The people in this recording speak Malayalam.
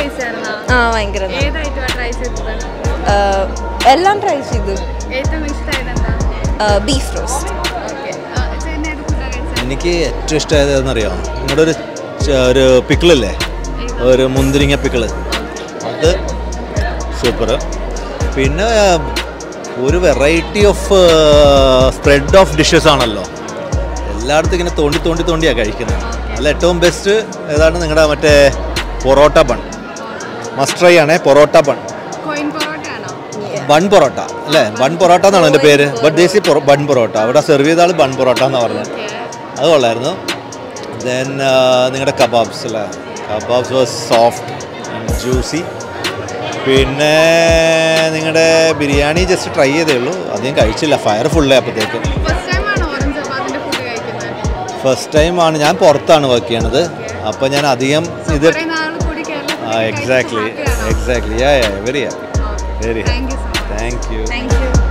ടേസ്റ്റ് ആയിരുന്നോ ആ ഭയങ്കര ഏതായിട്ടും ട്രൈ ചെയ്തത് എല്ലാം ട്രൈ ചെയ്തു ഏറ്റവും ഇഷ്ടമായത് എന്താ ബീഫ് റോസ്റ്റ് ഓക്കെ ചേട്ടൻ ഏത് ഫുഡാണ് കഴിച്ചത് എനിക്ക് ഏറ്റവും ഇഷ്ടമായത് ഏതെന്നറിയാമോ നിങ്ങളുടെ ഒരു ച- ഒരു പിക്കിളില്ലേ ഒരു മുന്തിരിങ്ങ പിക്കിള് അത് സൂപ്പർ പിന്നെ ഒരു variety of spread of dishes ആണല്ലോ എല്ലായിടത്തും ഇങ്ങനെ തോണ്ടി തോണ്ടി തോണ്ടിയാണ് കഴിക്കുന്നത് അതിൽ ഏറ്റവും ബെസ്റ്റ് ഏതാണ് നിങ്ങളുടെ മറ്റേ പൊറോട്ട ബൺ മസ്റ്റ് ട്രൈ ആണേ പൊറോട്ട ബൺ കോയിൻ പൊറോട്ട ആണോ ബൺ പൊറോട്ട അല്ലേ ബൺ പൊറോട്ട എന്നാണ് എൻ്റെ പേര് ബട്ട് ദേശി ബൺ പൊറോട്ട അവിടെ സെർവ് ചെയ്ത ആൾ ബൺ പൊറോട്ട എന്നാണ് പറഞ്ഞത് അത് കൊള്ളായിരുന്നു ദെൻ നിങ്ങളുടെ കബാബ്സ് അല്ലേ kebabs was soft and juicy പിന്നെ നിങ്ങളുടെ ബിരിയാണി ജസ്റ്റ് ട്രൈ ചെയ്തേ ഉള്ളൂ അധികം കഴിച്ചില്ല ഫയർ ഫുള്ളേ അപ്പോഴത്തേക്ക് ഫസ്റ്റ് ടൈം ആണോ ഓറഞ്ച് ചപ്പാത്തിന്റെ ഫുഡ് കഴിക്കുന്നത് ഫസ്റ്റ് ടൈമാണ് ഞാൻ പുറത്താണ് വർക്ക് ചെയ്യണത് അപ്പോൾ ഞാൻ അധികം ഇത് കുറേ നാൾ കൂടി കേരളത്തിൽ exactly exactly yeah yeah very happy very thank you so much thank you thank U